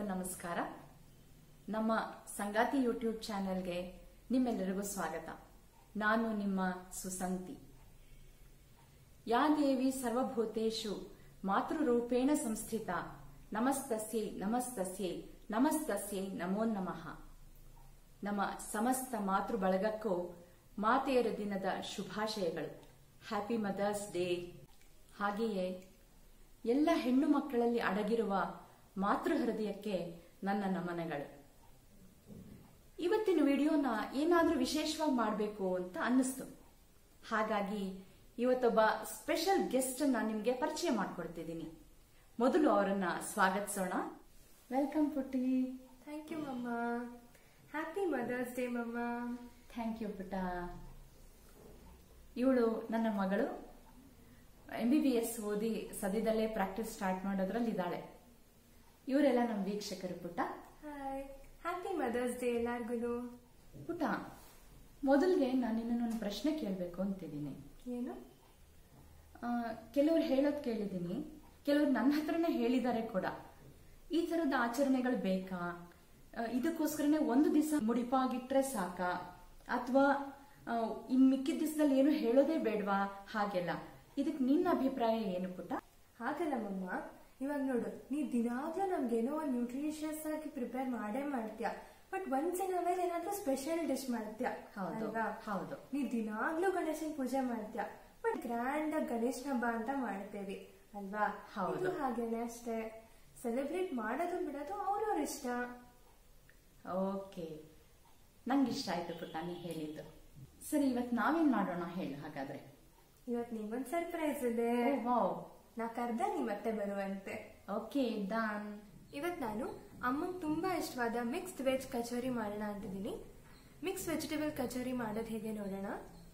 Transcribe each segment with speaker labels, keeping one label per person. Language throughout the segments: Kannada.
Speaker 1: ನಮಸ್ಕಾರ ನಮ್ಮ ಸಂಗಾತಿ ಯೂಟ್ಯೂಬ್ ಚಾನೆಲ್ಗೆ ನಿಮ್ಮೆಲ್ಲರಿಗೂ ಸ್ವಾಗತ ನಾನು ನಿಮ್ಮ ಸುಸಂತಿ ಯಾ ದೇವಿ ಸರ್ವಭೂತೇಷು ಮಾತೃರೂಪೇಣ ಸಂಸ್ಥಿತ ನಮಸ್ತಸ್ಯೈ ನಮಸ್ತಸ್ಯೈ ನಮಸ್ತಸ್ಯೈ ನಮೋ ನಮಃ ನಮ್ಮ ಸಮಸ್ತ ಮಾತೃ ಬಳಗಕ್ಕೂ ಮಾತೆಯರ ದಿನದ ಶುಭಾಶಯಗಳು ಹ್ಯಾಪಿ ಮದರ್ಸ್ ಡೇ ಹಾಗೆಯೇ ಎಲ್ಲ ಹೆಣ್ಣು ಮಕ್ಕಳಲ್ಲಿ ಅಡಗಿರುವ ಮಾತೃ ಹೃದಯಕ್ಕೆ ನನ್ನ ನಮನಗಳು ಇವತ್ತಿನ ವಿಡಿಯೋನ ಏನಾದ್ರೂ ವಿಶೇಷವಾಗಿ ಮಾಡಬೇಕು ಅಂತ ಅನ್ನಿಸ್ತು ಹಾಗಾಗಿ ಇವತ್ತೊಬ್ಬ ಸ್ಪೆಷಲ್ ಗೆಸ್ಟ್ ಅನ್ನ ನಿಮ್ಗೆ ಪರಿಚಯ ಮಾಡ್ಕೊಡ್ತಿದ್ದೀನಿ ಮೊದಲು ಅವರನ್ನ ಸ್ವಾಗತಿಸೋಣ ವೆಲ್ಕಮ್ ಪುಟ್ಟಿ
Speaker 2: thank you mamma happy mother's day mamma
Speaker 1: thank you ಪುಟ್ಟ ಇವಳು ನನ್ನ ಮಗಳು ಎಂ ಬಿ ಬಿ ಎಸ್ ಓದಿ ಸದ್ಯದಲ್ಲೇ ಪ್ರಾಕ್ಟೀಸ್ ಸ್ಟಾರ್ಟ್ ಮಾಡೋದ್ರಲ್ಲಿ ಇದ್ದಾಳೆ ಇವರೆಲ್ಲ ನಮ್ಮ ವೀಕ್ಷಕರು ಪುಟ್ಟ
Speaker 2: ಹಾಯ್ ಹ್ಯಾಪಿ ಮದರ್ಸ್ ಡೇ ಎಲ್ಲಾರ್ಗು
Speaker 1: ಪುಟ್ಟ ಮೊದಲಿಗೆ ನಾನು ನಿನ್ನೊಂದು ಪ್ರಶ್ನೆ ಕೇಳಬೇಕು ಅಂತಿದ್ದೀನಿ
Speaker 2: ಏನು
Speaker 1: ಆ, ಕೆಲವ್ರು ಹೇಳೋದ್ ಕೇಳಿದ್ದೀನಿ ಕೆಲವ್ರು ನನ್ನ ಹತ್ರನೇ ಹೇಳಿದ್ದಾರೆ ಕೂಡ ಈ ತರದ ಆಚರಣೆಗಳು ಬೇಕಾ ಆ, ಇದಕ್ಕೋಸ್ಕರನೇ ಒಂದು ದಿವಸ ಮುಡಿಪಾಗಿಟ್ರೆ ಸಾಕಾ ಅಥವಾ ಇನ್ ಮಿಕ್ಕಿದ ದಿವಸದಲ್ಲಿ ಏನು ಹೇಳೋದೇ ಬೇಡವಾ ಹಾಗೆಲ್ಲ ಇದಕ್ಕೆ ನಿನ್ನ ಅಭಿಪ್ರಾಯ ಏನು ಪುಟ್ಟ
Speaker 2: ಹಾಗಲ್ಲ ಮಮ್ಮ ಇವಾಗ ನೋಡು ನೀ ದಿನಾಗ್ಲೂ ನಮ್ಗೇನೋ ಒಂದು ನ್ಯೂಟ್ರಿಷಿಯಸ್ ಆಗಿ ಪ್ರಿಪೇರ್ ಮಾಡೇ ಮಾಡ್ತೀಯ ಬಟ್ ಒನ್ಸ್ ಇನ್ ಅವೇರ್ ಏನಾದ್ರೂ ಸ್ಪೆಷಲ್ ಡಿಶ್ ಮಾಡ್ತೀಯ
Speaker 1: ಹೌದು,
Speaker 2: ಅಲ್ವಾ
Speaker 1: ಹೌದು.
Speaker 2: ನೀ ದಿನಾಗ್ಲೂ ಗಣೇಶನ್ ಪೂಜೆ ಮಾಡ್ತೀಯ ಬಟ್ ಗ್ರ್ಯಾಂಡ್ ಆಗಿ ಗಣೇಶ ಹಬ್ಬ ಅಂತ ಮಾಡ್ತೇವಿ ಅಲ್ವಾ
Speaker 1: ಹೌದು.
Speaker 2: ಇದು ಹಾಗೇನೆ ಅಷ್ಟೇ ಸೆಲೆಬ್ರೇಟ್ ಮಾಡೋದು ಬಿಡೋದು ಅವ್ರವ್ರ ಇಷ್ಟ
Speaker 1: ಓಕೆ ನಂಗೆ ಇಷ್ಟ ಆಯ್ತು ಪುಟ್ಟ ನೀ ಹೇಳಿದ್ದು ಸರಿ ಇವತ್ತು ನಾವೇನ್ ಮಾಡೋಣ ಹೇಳು ಹಾಗಾದ್ರೆ
Speaker 2: ಇವತ್ ನಿಂಗೊಂದ್ ಸರ್ಪ್ರೈಸ್ ಇದೆ
Speaker 1: ವಾವ್
Speaker 2: ನಾ ಕರ್ದ ನೀ ಮತ್ತೆ ಬರುವಂತೆ
Speaker 1: ಓಕೆ ಡನ್
Speaker 2: ಇವತ್ ನಾನು ಅಮ್ಮಂಗ್ ತುಂಬಾ ಇಷ್ಟವಾದ ಮಿಕ್ಸ್ಡ್ ವೆಜ್ ಕಚೋರಿ ಮಾಡೋಣ ಅಂತಿದ್ದೀನಿ ಮಿಕ್ಸ್ ವೆಜಿಟೇಬಲ್ ಕಚೋರಿ ಮಾಡೋದು ಹೇಗೆ ನೋಡೋಣ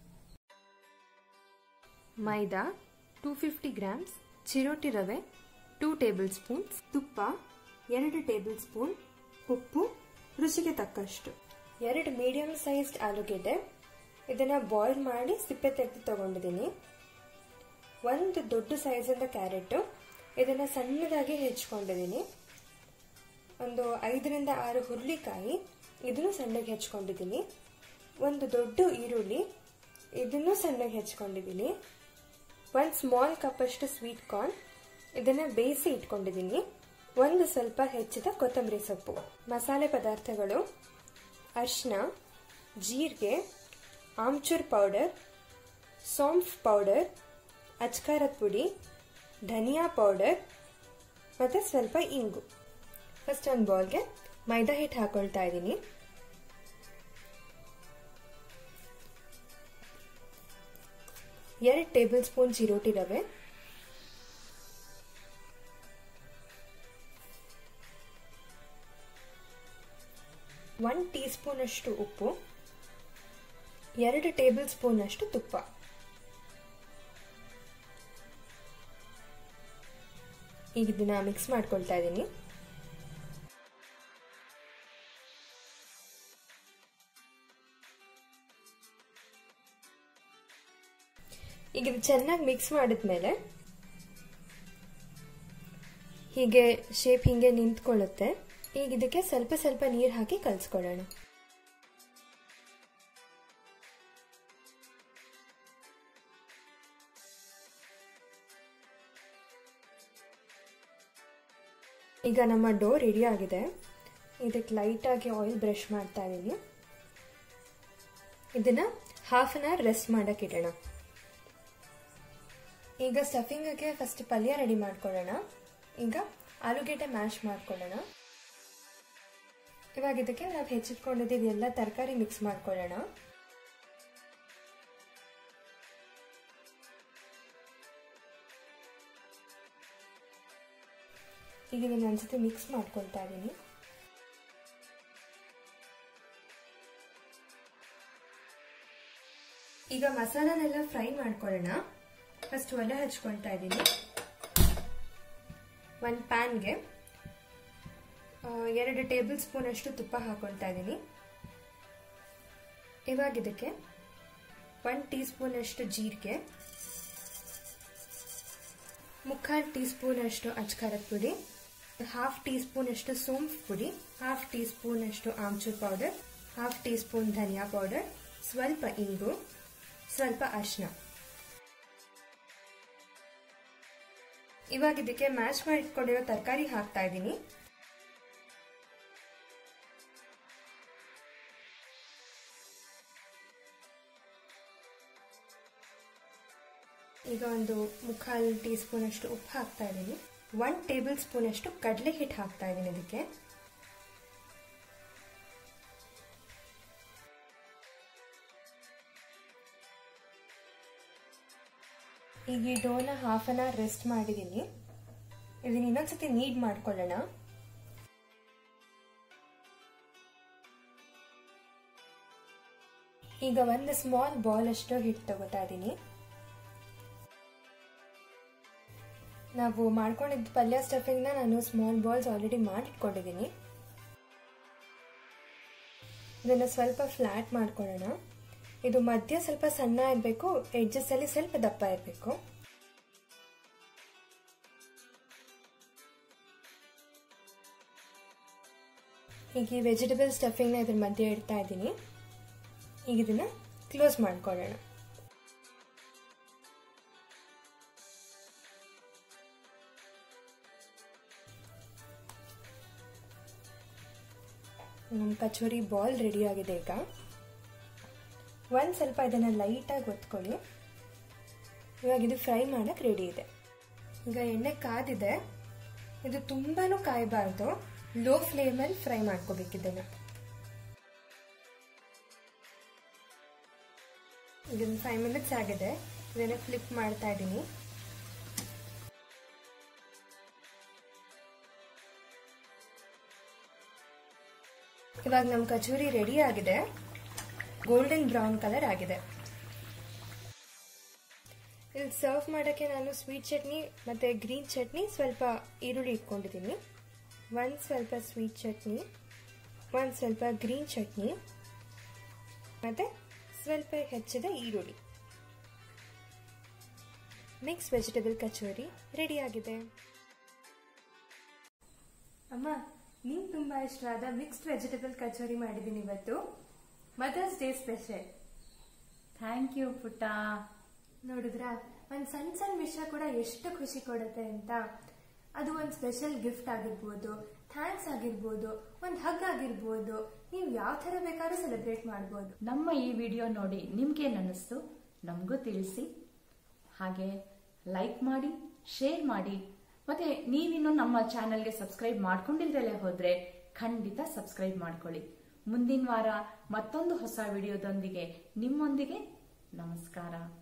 Speaker 2: ಮೈದಾ ಟೂ ಫಿಫ್ಟಿ ಗ್ರಾಮ್ಸ್ ಚಿರೋಟಿ ರವೆ ಟೂ ಟೇಬಲ್ ಸ್ಪೂನ್ಸ್ ತುಪ್ಪ ಎರಡು ಟೇಬಲ್ ಸ್ಪೂನ್ ಉಪ್ಪು ರುಚಿಗೆ ತಕ್ಕಷ್ಟು ಎರಡು ಮೀಡಿಯಂ ಸೈಜ್ಡ್ ಆಲೂಗೆಡ್ಡೆ ಇದನ್ನ ಬಾಯ್ಲ್ ಮಾಡಿ ಸಿಪ್ಪೆ ತೆಗೆದು ತಗೊಂಡಿದ್ದೀನಿ ಒಂದು ದೊಡ್ಡ ಸೈಜಿಂದ ಕ್ಯಾರೆಟ್ ಇದನ್ನ ಸಣ್ಣದಾಗಿ ಹೆಚ್ಕೊಂಡಿದ್ದೀನಿ ಒಂದು ಐದರಿಂದ ಆರು ಹುರುಳಿಕಾಯಿ ಇದನ್ನು ಸಣ್ಣಗೆ ಹೆಚ್ಕೊಂಡಿದ್ದೀನಿ ಒಂದು ದೊಡ್ಡ ಈರುಳ್ಳಿ ಇದನ್ನು ಸಣ್ಣಗೆ ಹೆಚ್ಕೊಂಡಿದ್ದೀನಿ ಒಂದು ಸ್ಮಾಲ್ ಕಪ್ಪಷ್ಟು ಸ್ವೀಟ್ ಕಾರ್ನ್ ಇದನ್ನ ಬೇಯಿಸಿ ಇಟ್ಕೊಂಡಿದ್ದೀನಿ ಒಂದು ಸ್ವಲ್ಪ ಹೆಚ್ಚಿದ ಕೊತ್ತಂಬರಿ ಸೊಪ್ಪು ಮಸಾಲೆ ಪದಾರ್ಥಗಳು ಅರಿಶಿನ ಜೀರಿಗೆ ಆಮ್ಚೂರ್ ಪೌಡರ್ ಸೋಂಫ್ ಪೌಡರ್ ಅಚ್ಕಾರದ ಪುಡಿ ಧನಿಯಾ ಪೌಡರ್ ಮತ್ತು ಸ್ವಲ್ಪ ಇಂಗು ಫಸ್ಟ್ ಒಂದು ಬೌಲ್ಗೆ ಮೈದಾ ಹಿಟ್ಟು ಹಾಕೊಳ್ತಾ ಇದ್ದೀನಿ ಎರಡು ಟೇಬಲ್ ಸ್ಪೂನ್ ಚಿರೋಟಿ ರವೆ ಒನ್ ಟೀ ಸ್ಪೂನ್ ಅಷ್ಟು ಉಪ್ಪು ಎರಡು ಟೇಬಲ್ ಸ್ಪೂನ್ ಅಷ್ಟು ತುಪ್ಪ ಈಗ ಇದನ್ನ ಮಿಕ್ಸ್ ಮಾಡ್ಕೊಳ್ತಾ ಇದ್ದೀನಿ ಈಗ ಇದು ಚೆನ್ನಾಗಿ ಮಿಕ್ಸ್ ಮಾಡಿದ್ಮೇಲೆ ಹೀಗೆ ಶೇಪ್ ಹಿಂಗೆ ನಿಂತ್ಕೊಳ್ಳುತ್ತೆ ಈಗ ಇದಕ್ಕೆ ಸ್ವಲ್ಪ ಸ್ವಲ್ಪ ನೀರು ಹಾಕಿ ಕಲಿಸ್ಕೊಳ್ಳೋಣ ಈಗ ನಮ್ಮ ಡೋ ರೆಡಿ ಆಗಿದೆ ಇದಕ್ಕೆ ಲೈಟಾಗಿ ಆಯಿಲ್ ಬ್ರಷ್ ಮಾಡ್ತಾ ಇದ್ದೀನಿ ಇದನ್ನ ಹಾಫ್ ಅನ್ ಅವರ್ ರೆಸ್ಟ್ ಮಾಡಕ್ಕೆ ಇಡೋಣ ಈಗ ಸ್ಟಫಿಂಗ್ಗೆ ಫಸ್ಟ್ ಪಲ್ಯ ರೆಡಿ ಮಾಡ್ಕೊಳ್ಳೋಣ ಈಗ ಆಲೂಗೆಡ್ಡೆ ಮ್ಯಾಶ್ ಮಾಡ್ಕೊಳ್ಳೋಣ ಇವಾಗ ಇದಕ್ಕೆ ನಾವು ಹೆಚ್ಚಿಟ್ಕೊಂಡಿದ್ದೀವಿ ಎಲ್ಲ ತರಕಾರಿ ಮಿಕ್ಸ್ ಮಾಡ್ಕೊಳ್ಳೋಣ ಈಗ ಇದನ್ನ ಒಂದ್ಸತಿ ಮಿಕ್ಸ್ ಮಾಡ್ಕೊಳ್ತಾ ಇದ್ದೀನಿ ಈಗ ಮಸಾಲನೆಲ್ಲ ಫ್ರೈ ಮಾಡ್ಕೊಳ್ಳೋಣ ಫಸ್ಟ್ ಒಲೆ ಹಚ್ಕೊಳ್ತಾ ಇದ್ದೀನಿ ಒಂದು ಪ್ಯಾನ್ಗೆ ಎರಡು ಟೇಬಲ್ ಸ್ಪೂನ್ ಅಷ್ಟು ತುಪ್ಪ ಹಾಕೊಳ್ತಾ ಇದ್ದೀನಿ ಇವಾಗ ಇದಕ್ಕೆ ಒನ್ ಟೀ ಸ್ಪೂನ್ ಅಷ್ಟು ಜೀರಿಗೆ ಮುಕ್ಕಾಲು ಟೀ ಸ್ಪೂನ್ ಅಷ್ಟು ಅಚ್ಕಾರದ ಪುಡಿ ಹಾಫ್ ಟೀ ಸ್ಪೂನ್ ಅಷ್ಟು ಸೋಂಪು ಪುಡಿ ಹಾಫ್ ಟೀ ಸ್ಪೂನ್ ಅಷ್ಟು amchur powder half teaspoon ಧನಿಯಾ ಪೌಡರ್ ಸ್ವಲ್ಪ ಇಂಗು ಸ್ವಲ್ಪ ಅರಿಶಿನ ಇವಾಗ ಇದಕ್ಕೆ ಮ್ಯಾಶ್ ಮಾಡಿ ಇಟ್ಕೊಂಡಿರೋ ತರಕಾರಿ ಹಾಕ್ತಾ ಇದ್ದೀನಿ ಈಗ ಒಂದು ಮುಕ್ಕಾಲು ಟೀ ಸ್ಪೂನ್ ಅಷ್ಟು ಉಪ್ಪು ಹಾಕ್ತಾ ಇದ್ದೀನಿ ಒನ್ ಟೇಬಲ್ ಸ್ಪೂನ್ ಅಷ್ಟು ಕಡಲೆ ಹಿಟ್ಟು ಹಾಕ್ತಾ ಇದ್ದೀನಿ ಇದಕ್ಕೆ ಈಗ ಈ ಡೋನ ಹಾಫ್ ಅನ್ ಅವರ್ ರೆಸ್ಟ್ ಮಾಡಿದ್ದೀನಿ ಇದನ್ನ ಇನ್ನೊಂದ್ಸತಿ ನೀಡ್ ಮಾಡ್ಕೊಳ್ಳೋಣ ಈಗ ಒಂದು ಸ್ಮಾಲ್ ಬಾಲ್ ಅಷ್ಟು ಹಿಟ್ಟು ತಗೋತಾ ಇದ್ದೀನಿ ನಾವು ಮಾಡ್ಕೊಂಡಿದ್ದ ಪಲ್ಯ ಸ್ಟಫಿಂಗ್ನ ನಾನು ಸ್ಮಾಲ್ ಬಾಲ್ಸ್ ಆಲ್ರೆಡಿ ಮಾಡಿಟ್ಕೊಂಡಿದ್ದೀನಿ ಇದನ್ನು ಸ್ವಲ್ಪ ಫ್ಲಾಟ್ ಮಾಡ್ಕೊಳ್ಳೋಣ ಇದು ಮಧ್ಯ ಸ್ವಲ್ಪ ಸಣ್ಣ ಇರಬೇಕು ಎಡ್ಜಸ್ ಅಲ್ಲಿ ಸ್ವಲ್ಪ ದಪ್ಪ ಇರಬೇಕು ಈಗ ಈ ವೆಜಿಟೇಬಲ್ ಸ್ಟಫಿಂಗ್ನ ಇದ್ರ ಮಧ್ಯೆ ಇಡ್ತಾ ಇದ್ದೀನಿ ಈಗ ಇದನ್ನ ಕ್ಲೋಸ್ ಮಾಡ್ಕೊಳ್ಳೋಣ ನಮ್ಮ ಕಚೋರಿ ಬಾಲ್ ರೆಡಿ ಆಗಿದೆ ಈಗ ಒಂದು ಸ್ವಲ್ಪ ಇದನ್ನು ಲೈಟಾಗಿ ಒತ್ಕೊಳ್ಳಿ ಇವಾಗ ಇದು ಫ್ರೈ ಮಾಡಕ್ಕೆ ರೆಡಿ ಇದೆ ಈಗ ಎಣ್ಣೆ ಕಾದಿದೆ ಇದು ತುಂಬಾನು ಕಾಯಬಾರ್ದು ಲೋ ಫ್ಲೇಮಲ್ಲಿ ಫ್ರೈ ಮಾಡ್ಕೋಬೇಕು ಇದನ್ನು ಇದನ್ನು ಫೈವ್ ಮಿನಿಟ್ಸ್ ಆಗಿದೆ ಇದನ್ನು ಫ್ಲಿಪ್ ಮಾಡ್ತಾ ಇದ್ದೀನಿ ಇವಾಗ ನಮ್ಮ ಕಚೋರಿ ರೆಡಿ ಆಗಿದೆ ಗೋಲ್ಡನ್ ಬ್ರೌನ್ ಕಲರ್ ಆಗಿದೆ ಇಲ್ಲಿ ಸರ್ವ್ ಮಾಡೋಕ್ಕೆ ನಾನು ಸ್ವೀಟ್ ಚಟ್ನಿ ಮತ್ತು ಗ್ರೀನ್ ಚಟ್ನಿ ಸ್ವಲ್ಪ ಈರುಳ್ಳಿ ಇಟ್ಕೊಂಡಿದ್ದೀನಿ ಒಂದು ಸ್ವಲ್ಪ ಸ್ವೀಟ್ ಚಟ್ನಿ ಒಂದು ಸ್ವಲ್ಪ ಗ್ರೀನ್ ಚಟ್ನಿ ಮತ್ತು ಸ್ವಲ್ಪ ಹೆಚ್ಚಿದ ಈರುಳ್ಳಿ ಮಿಕ್ಸ್ ವೆಜಿಟೇಬಲ್ ಕಚೋರಿ ರೆಡಿ ಆಗಿದೆ ಅಮ್ಮ ನಿಂಗೆ ತುಂಬ ಇಷ್ಟವಾದ ಮಿಕ್ಸ್ಡ್ ವೆಜಿಟೇಬಲ್ ಕಚೋರಿ ಮಾಡಿದ್ದೀನಿ ಇವತ್ತು mother's day special
Speaker 1: thank you ಪುಟ್ಟ
Speaker 2: ನೋಡಿದ್ರ ಒಂದ್ ಸಣ್ಣ ಸಣ್ಣ ವಿಷಯ ಕೂಡ ಎಷ್ಟು ಖುಷಿ ಕೊಡುತ್ತೆ ಅಂತ ಅದು ಒಂದು ಸ್ಪೆಷಲ್ ಗಿಫ್ಟ್ ಆಗಿರ್ಬೋದು ಥ್ಯಾಂಕ್ಸ್ ಆಗಿರ್ಬೋದು ಒಂದು ಹಗ್ ಆಗಿರ್ಬೋದು ನೀವು ಯಾವ ಥರ ಬೇಕಾದ್ರೂ ಸೆಲೆಬ್ರೇಟ್ ಮಾಡ್ಬೋದು
Speaker 1: ನಮ್ಮ ಈ ವಿಡಿಯೋ ನೋಡಿ ನಿಮ್ಗೇನ್ ಅನ್ನಿಸ್ತು ನಮಗೂ ತಿಳಿಸಿ ಹಾಗೆ ಲೈಕ್ ಮಾಡಿ ಶೇರ್ ಮಾಡಿ ಮತ್ತೆ ನೀವಿನ್ನು ನಮ್ಮ ಚಾನೆಲ್ಗೆ ಸಬ್ಸ್ಕ್ರೈಬ್ ಮಾಡ್ಕೊಂಡಿಲ್ದಲೇ ಹೋದ್ರೆ ಖಂಡಿತ ಸಬ್ಸ್ಕ್ರೈಬ್ ಮಾಡ್ಕೊಳ್ಳಿ ಮುಂದಿನ ವಾರ ಮತ್ತೊಂದು ಹೊಸ ವಿಡಿಯೋದೊಂದಿಗೆ ನಿಮ್ಮೊಂದಿಗೆ ನಮಸ್ಕಾರ